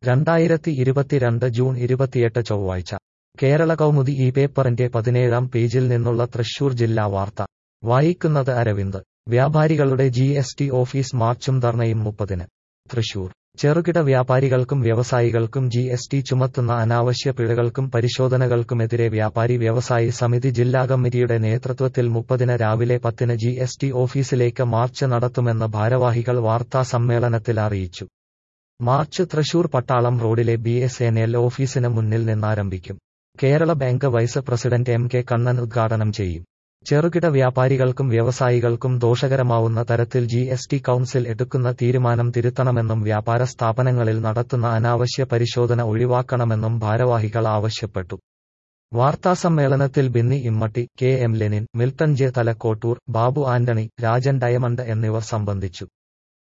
രണ്ടായിരത്തി ഇരുപത്തിരണ്ട് ജൂൺ ഇരുപത്തിയെട്ട് ചൊവ്വാഴ്ച കേരള കൗമുദി ഈ പേപ്പറിന്റെ പതിനേഴാം പേജിൽ നിന്നുള്ള തൃശൂർ ജില്ലാ വാർത്ത വായിക്കുന്നത് അരവിന്ദ് വ്യാപാരികളുടെ ജി എസ് ടി ഓഫീസ് മാർച്ചും ധർണയും മുപ്പതിന് തൃശൂർ ചെറുകിട വ്യാപാരികൾക്കും വ്യവസായികൾക്കും ജി എസ് ടി ചുമത്തുന്ന അനാവശ്യ പിഴകൾക്കും പരിശോധനകൾക്കുമെതിരെ വ്യാപാരി വ്യവസായി സമിതി ജില്ലാ കമ്മിറ്റിയുടെ നേതൃത്വത്തിൽ മുപ്പതിന് രാവിലെ പത്തിന് ജി എസ് ടി ഓഫീസിലേക്ക് മാർച്ച് നടത്തുമെന്ന് ഭാരവാഹികൾ വാർത്താ സമ്മേളനത്തിൽ അറിയിച്ചു മാർച്ച് തൃശൂർ പട്ടാളം റോഡിലെ ബി എസ് എൻ എൽ ഓഫീസിന് മുന്നിൽ നിന്നാരംഭിക്കും Kerala bank vice president M K Kannan ഉദ്ഘാടനം ചെയ്യും ചെറുകിട വ്യാപാരികൾക്കും വ്യവസായികൾക്കും ദോഷകരമാവുന്ന തരത്തിൽ ജി എസ് ടി കൌൺസിൽ എടുക്കുന്ന തീരുമാനം തിരുത്തണമെന്നും വ്യാപാര സ്ഥാപനങ്ങളിൽ നടത്തുന്ന അനാവശ്യ പരിശോധന ഒഴിവാക്കണമെന്നും ഭാരവാഹികൾ ആവശ്യപ്പെട്ടു വാർത്താസമ്മേളനത്തിൽ Binni Immatti K M Lenin Milton J Thalakkottur Babu Antony Rajan Diamond എന്നിവർ സംബന്ധിച്ചു